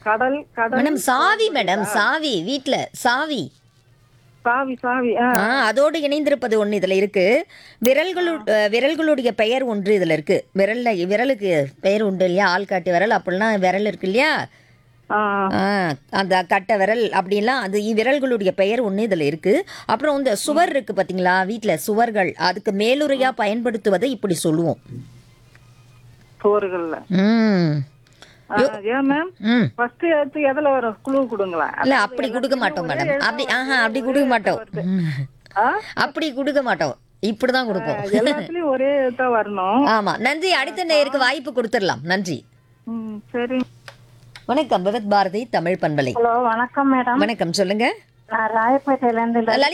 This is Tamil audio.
கடல் கடல் மேடம் சாவி மேடம் சாவி வீட்ல சாவி சாவி சாவி ஆ ஆ அதோடு இணைந்திருப்பது ஒன்று இதில் இருக்கு விரல்களு அஹ், விரல்களுடைய பெயர் ஒன்று இதில் இருக்கு விரல்ல விரலுக்கு பெயர் உண்டு இல்லையா ஆள்காட்டி விரல் அப்படிலாம் விரல் இருக்கு இல்லையா ஆ ஆ, அந்த கட்டை விரல் அப்படின்லாம் அது இ- விரல்களுடைய பெயர் ஒன்று இதில் இருக்கு அப்புறம் இந்த சுவர் இருக்கு பார்த்தீங்களா வீட்டில் சுவர்கள் அதுக்கு மேலுரையா பயன்படுத்துவதை இப்படி சொல்லுவோம் சோறுகள்ல ம் ஆ, ஏன் மேம் ம் ஃபர்ஸ்ட் எடுத்து எதுல வரும் குழு கொடுங்களேன் இல்லை அப்படி கொடுக்க மாட்டோம் மேடம் அப்படி ஆஹா அப்படி கொடுக்க மாட்டோம் ம். ஆ அப்படி கொடுக்க மாட்டோம் இப்படி தான் கொடுப்போம் எல்லாத்துலயும் ஒரே தான் வரணும் ஆமா நன்றி அடுத்த நேருக்கு வாய்ப்பு கொடுத்துடலாம் நன்றி ம் சரி வணக்கம் விவத் பாரதி தமிழ் பண்பலை ஹலோ வணக்கம் மேடம் வணக்கம் சொல்லுங்க நான் ராயப்பேட்டையில இருந்து லலிதா